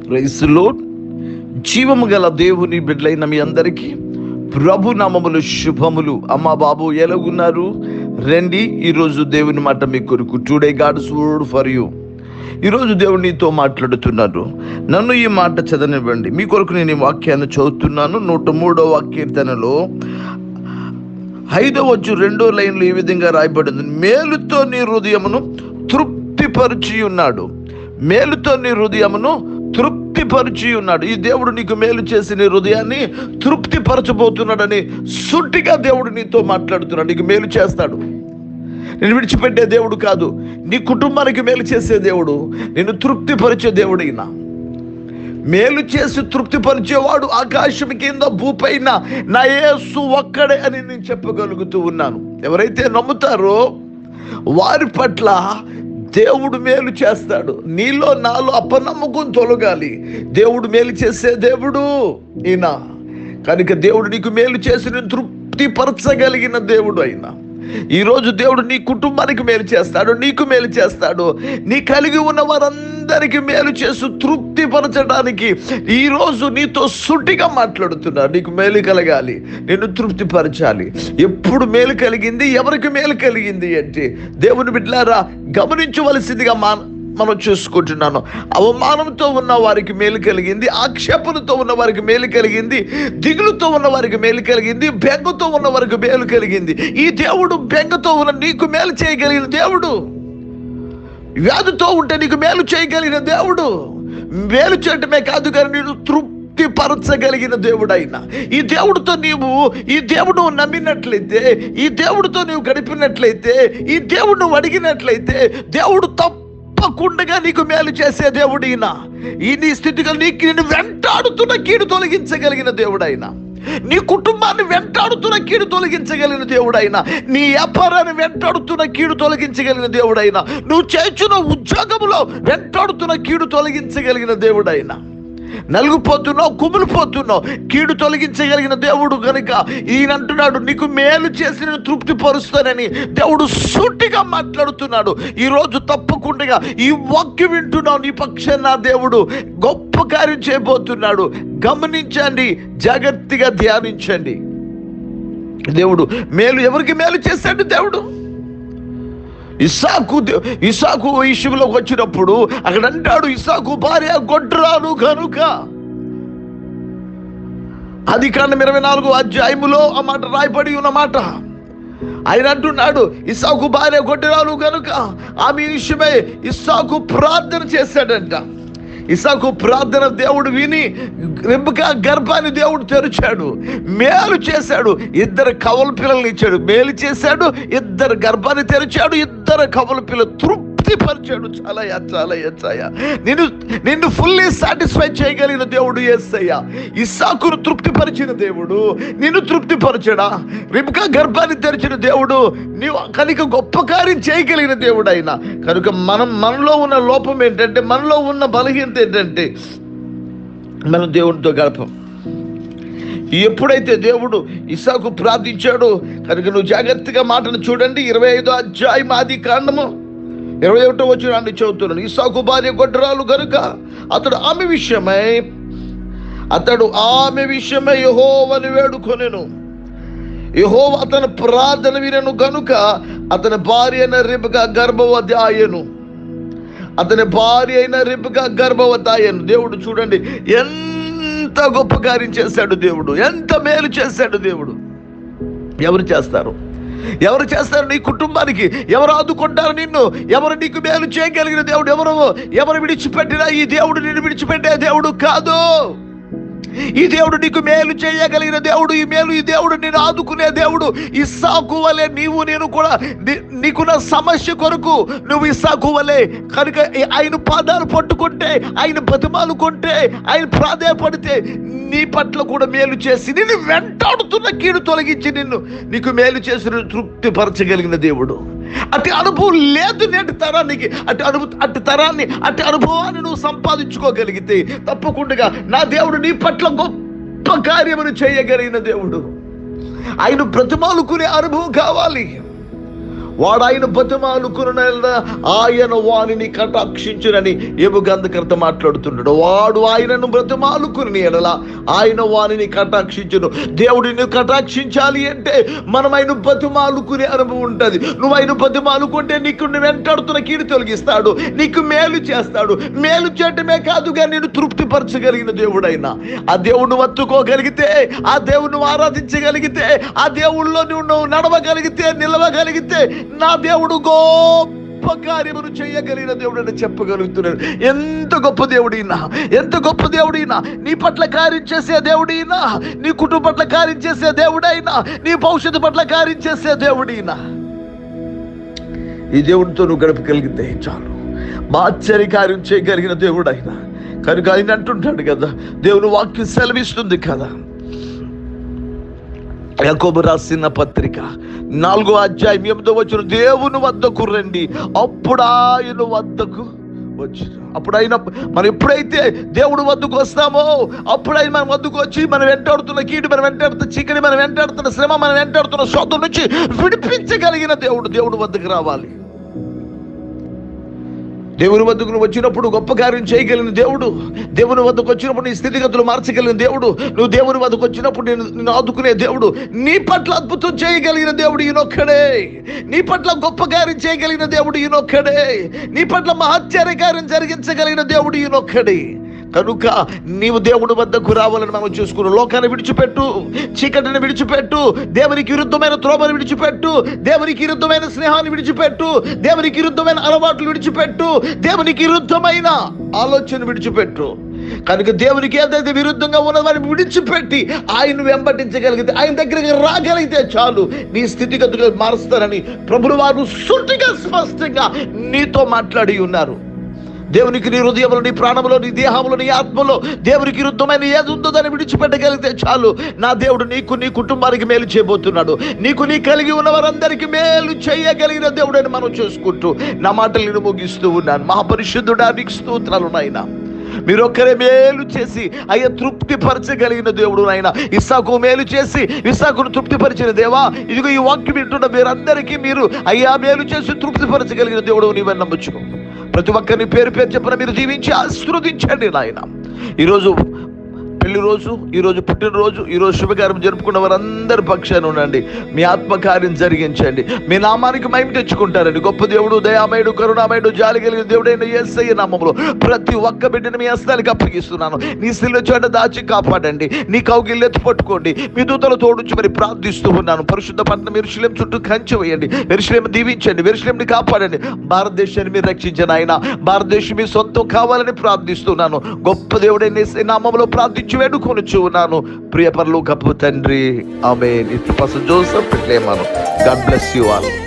ప్రైస్లో జీవము గల దేవుని బిడ్డలైన మీ అందరికీ ప్రభు నామములు శుభములు అమ్మ బాబు ఎలాగున్నారు రండి ఈరోజు దేవుని మాట మీ కొరకు today God's word for you ఈరోజు దేవుడు నీతో మాట్లాడుతున్నారు నన్ను ఈ మాట చదవనివ్వండి మీ కొరకు నేను ఈ వాక్యాన్ని చదువుతున్నాను నూట మూడో వాక్యర్తనలో ఐదవ వచ్చు రెండో లైన్లో ఈ విధంగా రాయబడింది మేలుతో నీ హృదయమును తృప్తిపరిచి ఉన్నాడు మేలుతో నీ హృదయమును తృప్తిపరిచి ఉన్నాడు ఈ దేవుడు నీకు మేలు చేసి నీ హృదయాన్ని తృప్తిపరచబోతున్నాడని సుట్టిగా దేవుడు నీతో మాట్లాడుతున్నాడు నీకు మేలు చేస్తాడు నేను విడిచిపెట్టే దేవుడు కాదు నీ కుటుంబానికి మేలు చేసే దేవుడు నేను తృప్తిపరిచే దేవుడు ఈయన మేలు చేసి తృప్తిపరిచేవాడు ఆకాశం కింద భూపైన నా యేసు ఒక్కడే అని నేను చెప్పగలుగుతూ ఉన్నాను ఎవరైతే నమ్ముతారో వారి పట్ల దేవుడు మేలు చేస్తాడు నీలో నాలో అపనమ్మకం తొలగాలి దేవుడు మేలు చేసే దేవుడు ఈయన కనుక దేవుడు నీకు మేలు చేసి నేను తృప్తిపరచగలిగిన దేవుడు అయినా ఈరోజు దేవుడు నీ కుటుంబానికి మేలు చేస్తాడు నీకు మేలు చేస్తాడు నీ కలిగి ఉన్న వారందరికీ మేలు చేసి తృప్తిపరచడానికి ఈరోజు నీతో సుటిగా మాట్లాడుతున్నాడు నీకు మేలు కలగాలి నిన్ను తృప్తిపరచాలి ఎప్పుడు మేలు కలిగింది ఎవరికి మేలు కలిగింది అంటే దేవుని బిడ్డలారా గమనించవలసిందిగా మా మనం చూసుకుంటున్నాను అవమానంతో ఉన్న వారికి మేలు కలిగింది ఆక్షేపణతో ఉన్న వారికి మేలు కలిగింది దిగులుతో ఉన్న వారికి మేలు కలిగింది బెంగతో ఉన్న వారికి మేలు కలిగింది ఈ దేవుడు బెంగతో ఉన్న నీకు మేలు చేయగలిగిన దేవుడు వ్యాధితో ఉంటే నీకు మేలు చేయగలిగిన దేవుడు మేలు చేయటమే కాదు కానీ నేను తృప్తి పరచగలిగిన దేవుడైనా ఈ దేవుడితో నీవు ఈ దేవుడు నమ్మినట్లయితే ఈ దేవుడితో నీవు గడిపినట్లయితే ఈ దేవుడు నువ్వు అడిగినట్లయితే దేవుడు తప్పకుండా నీకు మేలు చేసే దేవుడు ఈయన ఈ నీ స్థితిగా నీకు నేను వెంటాడుతున్న కీడు తొలగించగలిగిన దేవుడైనా నీ కుటుంబాన్ని వెంటాడుతున్న కీడు తొలగించగలిగిన దేవుడైనా నీ వ్యాపారాన్ని వెంటాడుతున్న కీడు తొలగించగలిగిన దేవుడైనా నువ్వు చేస్తున్న ఉద్యోగంలో వెంటాడుతున్న కీడు తొలగించగలిగిన దేవుడైనా నలుగుపోతున్నావు కుమిలిపోతున్నావు కీడు తొలగించగలిగిన దేవుడు కనుక ఈయన అంటున్నాడు నీకు మేలు చేసి నేను తృప్తి పరుస్తానని దేవుడు సూటిగా మాట్లాడుతున్నాడు ఈరోజు తప్పకుండా ఈ వాక్యం వింటున్నావు నీ పక్షాన నా దేవుడు గొప్ప కార్యం చేయబోతున్నాడు గమనించండి జాగ్రత్తగా ధ్యానించండి దేవుడు మేలు ఎవరికి మేలు చేశాడు దేవుడు ఇసాకు దే- ఇసాకు విషయంలోకి వచ్చినప్పుడు అక్కడ అంటాడు ఇసాకు భార్య గొడ్రాలు కనుక అది కాండం ఇరవై నాలుగు అధ్యాయములో ఆ మాట రాయబడి ఉన్న మాట ఆయన అంటున్నాడు ఇసాకు భార్య గొడ్డరాలు కనుక ఆమె విషయమై ఇస్సాకు ప్రార్థన చేశాడంట ఇసాకు ప్రార్థన దేవుడు విని రెబ్బక గర్భాన్ని దేవుడు తెరిచాడు మేలు చేశాడు ఇద్దరు కవల పిల్లల్ని ఇచ్చాడు మేలు చేశాడు ఇద్దరు గర్భాన్ని తెరిచాడు ఇద్దరు కవల పిల్లలు తృప్తిపరిచాడు చాలా చాలా ఎచ్చాయ నిన్ను నిన్ను ఫుల్లీ సాటిస్ఫై చేయగలిగిన దేవుడు ఎస్సయ్య ఇస్సాకును తృప్తిపరిచిన దేవుడు నిన్ను తృప్తిపరచడా రిబ్కా గర్భాన్ని తెరిచిన దేవుడు నీవు కనుక గొప్ప కార్యం చేయగలిగిన దేవుడు ఆయన కనుక మనం మనలో ఉన్న లోపం ఏంటంటే మనలో ఉన్న బలహీనత ఏంటంటే మనం దేవునితో గడపం ఎప్పుడైతే దేవుడు ఇసాకు ప్రార్థించాడో కనుక నువ్వు జాగ్రత్తగా మాటను చూడండి ఇరవై ఐదో అధ్యాయం ఆది కాండము ఇరవై ఒకటో వచ్చిన అన్ని చదువుతున్నాను ఇసాకు భార్య గొడ్రాలు గనుక అతడు ఆమె విషయమై అతడు ఆమె విషయమై యహోవని వేడుకొనెను యహోవ అతని ప్రార్థన వినను గనుక అతని భార్య అయిన రిబక గర్భవతి ఆయను అతని భార్య అయిన రిబక గర్భవతి ఆయను దేవుడు చూడండి ఎంత గొప్ప కార్యం చేశాడు దేవుడు ఎంత మేలు చేశాడు దేవుడు ఎవరు చేస్తారు ఎవరు చేస్తారు నీ కుటుంబానికి ఎవరు ఆదుకుంటారు నిన్ను ఎవరు నీకు మేలు చేయగలిగిన దేవుడు ఎవరు ఎవరు విడిచిపెట్టినా ఈ దేవుడు నిన్ను విడిచిపెట్టే దేవుడు కాదు ఈ దేవుడు నీకు మేలు చేయగలిగిన దేవుడు ఈ మేలు ఈ దేవుడు నేను ఆదుకునే దేవుడు ఇస్సాకు వలె నీవు నేను కూడా నీ- నీకున్న సమస్య కొరకు నువ్వు ఇస్సాకు వలె కనుక ఆయన పాదాలు పట్టుకుంటే ఆయన బతిమాలుకుంటే ఆయన ప్రాధాయపడితే నీ పట్ల కూడా మేలు చేసి నిన్ను వెంటాడుతున్న కీడు తొలగించి నిన్ను నీకు మేలు చేసి నిన్ను తృప్తిపరచగలిగిన దేవుడు అటు అనుభవం లేదు నేటి తరానికి అటు అనుభవ అటు తరాన్ని అటు అనుభవాన్ని నువ్వు సంపాదించుకోగలిగితే తప్పకుండా నా దేవుడు నీ పట్ల గొప్ప కార్యమును చేయగలిగిన దేవుడు ఆయన ప్రతిమాలుకునే అనుభవం కావాలి వాడు ఆయన బతిమాలుకున్న ఆయన వానిని కటాక్షించునని ఏబు గంధకర్త మాట్లాడుతున్నాడు వాడు ఆయనను బ్రతిమాలుకుని ఎడల ఆయన వానిని కటాక్షించును దేవుడిని కటాక్షించాలి అంటే మనం ఆయన బతిమాలుకునే అనుభవం ఉంటుంది నువ్వు ఆయన బతిమాలుకుంటే నీకు నువ్వు వెంటాడుతున్న కీడు తొలగిస్తాడు నీకు మేలు చేస్తాడు మేలు చేయటమే కాదుగా నేను తృప్తిపరచగలిగిన దేవుడైనా ఆ దేవుడిని వత్తుకోగలిగితే ఆ దేవుడిని ఆరాధించగలిగితే ఆ దేవుళ్ళలో నువ్వు నువ్వు నడవగలిగితే నిలవగలిగితే నా దేవుడు గొప్ప కార్యమును చేయగలిగిన దేవుడు అని చెప్పగలుగుతున్నాడు ఎంత గొప్ప దేవుడినా ఎంత గొప్ప దేవుడినా నీ పట్ల కార్యం చేసే దేవుడినా నీ కుటుంబం పట్ల కార్యం చేసే దేవుడైనా నీ భవిష్యత్తు పట్ల కార్యం చేసే దేవుడినా ఈ దేవుడితో నువ్వు గడపగలిగితే చాలు మా ఆశ్చర్య కార్యం చేయగలిగిన దేవుడు ఆయన కనుక ఆయన అంటుంటాడు కదా దేవుని వాక్యం సెలవిస్తుంది కదా యాకోబు రాసిన పత్రిక నాలుగో అధ్యాయం ఎనిమిదో వచ్చిన దేవుని వద్దకు రండి అప్పుడు ఆయన వద్దకు వచ్చిన అప్పుడు ఆయన మనం ఎప్పుడైతే దేవుడు వద్దకు వస్తామో అప్పుడు ఆయన మన వద్దకు వచ్చి మనం వెంటాడుతున్న కీడు మనం వెంటాడుతున్న చీకటి మనం వెంటాడుతున్న శ్రమ మనం వెంటాడుతున్న శోధం నుంచి విడిపించగలిగిన దేవుడు దేవుడు వద్దకు రావాలి దేవుని వద్దకు నువ్వు వచ్చినప్పుడు గొప్ప కార్యం చేయగలిగిన దేవుడు దేవుని వద్దకు వచ్చినప్పుడు నీ స్థితిగతులు మార్చగలిగిన దేవుడు నువ్వు దేవుని వద్దకు వచ్చినప్పుడు నేను నిన్ను ఆదుకునే దేవుడు నీ పట్ల అద్భుతం చేయగలిగిన దేవుడు ఈయనొక్కడే నీ పట్ల గొప్ప కార్యం చేయగలిగిన దేవుడు ఈయనొక్కడే నీ పట్ల మహత్యార కార్యం జరిగించగలిగిన దేవుడు ఈయనొక్కడే కనుక నీవు దేవుడి వద్దకు రావాలని మనం చూసుకున్నాం లోకాన్ని విడిచిపెట్టు చీకటిని విడిచిపెట్టు దేవునికి విరుద్ధమైన త్రోమని విడిచిపెట్టు దేవునికి విరుద్ధమైన స్నేహాన్ని విడిచిపెట్టు దేవునికి విరుద్ధమైన అలవాట్లు విడిచిపెట్టు దేవునికి విరుద్ధమైన ఆలోచన విడిచిపెట్టు కనుక దేవునికి ఏదైతే విరుద్ధంగా ఉన్నదో వారిని విడిచిపెట్టి ఆయన వెంబడించగలిగితే ఆయన దగ్గరికి రాగలిగితే చాలు నీ స్థితిగతులు మారుస్తారని ప్రభులు వారు సుటిగా స్పష్టంగా నీతో మాట్లాడి ఉన్నారు దేవునికి నీ హృదయంలో నీ ప్రాణంలో నీ దేహంలో నీ ఆత్మలో దేవునికి విరుద్ధమైన ఏది ఉందో దాన్ని విడిచిపెట్టగలిగితే చాలు నా దేవుడు నీకు నీ కుటుంబానికి మేలు చేయబోతున్నాడు నీకు నీ కలిగి ఉన్న వారందరికీ మేలు చేయగలిగిన దేవుడని మనం చూసుకుంటూ నా మాటలు నేను ముగిస్తూ ఉన్నాను మహాపరిశుద్ధుడా నీకు స్తోత్రాలు నాయనా మీరు ఒక్కరే మేలు చేసి అయ్యా తృప్తి పరచగలిగిన దేవుడు నాయన ఇస్సాకు మేలు చేసి ఇస్సాకును తృప్తిపరిచిన దేవా ఇదిగో ఈ వాక్యం వింటున్న మీరందరికీ మీరు అయ్యా మేలు చేసి తృప్తి పరచగలిగిన దేవుడు నీవని నమ్ముచుకో ప్రతి ఒక్కరిని పేరు పేరు చెప్పిన మీరు జీవించి ఆశీర్వదించండి నాయన ఈరోజు పెళ్లి రోజు ఈరోజు పుట్టినరోజు ఈరోజు శుభకార్యం జరుపుకున్న వారందరి పక్షాన ఉండండి మీ ఆత్మకార్యం జరిగించండి మీ నామానికి మహిమ తెచ్చుకుంటారండి గొప్ప దేవుడు దయామయుడు కరుణామయుడు జాలి కలిగిన దేవుడైన యేసయ్య నామములో ప్రతి ఒక్క బిడ్డని మీ హస్తానికి అప్పగిస్తున్నాను నీ శిల్లు చోట దాచి కాపాడండి నీ కౌగిళ్ళు ఎత్తి పట్టుకోండి మీ దూతలు తోడుంచి మరి ప్రార్థిస్తూ ఉన్నాను పరిశుద్ధ పట్టణం ఎరుశలేం చుట్టూ కంచె వేయండి ఎరుశలేం దీవించండి ఎరుశలేంని కాపాడండి భారతదేశాన్ని మీరు రక్షించండి ఆయన భారతదేశం మీ సొంతం కావాలని ప్రార్థిస్తున్నాను గొప్ప దేవుడైన యేసయ్య నామములో ప్రార్థించి వేడుకొనుచు ఉన్నాను ప్రియ పరలోకపు తండ్రి ఆమె జోసఫ్ ఇట్లేమాను గాడ్ బ్లెస్ యూ ఆల్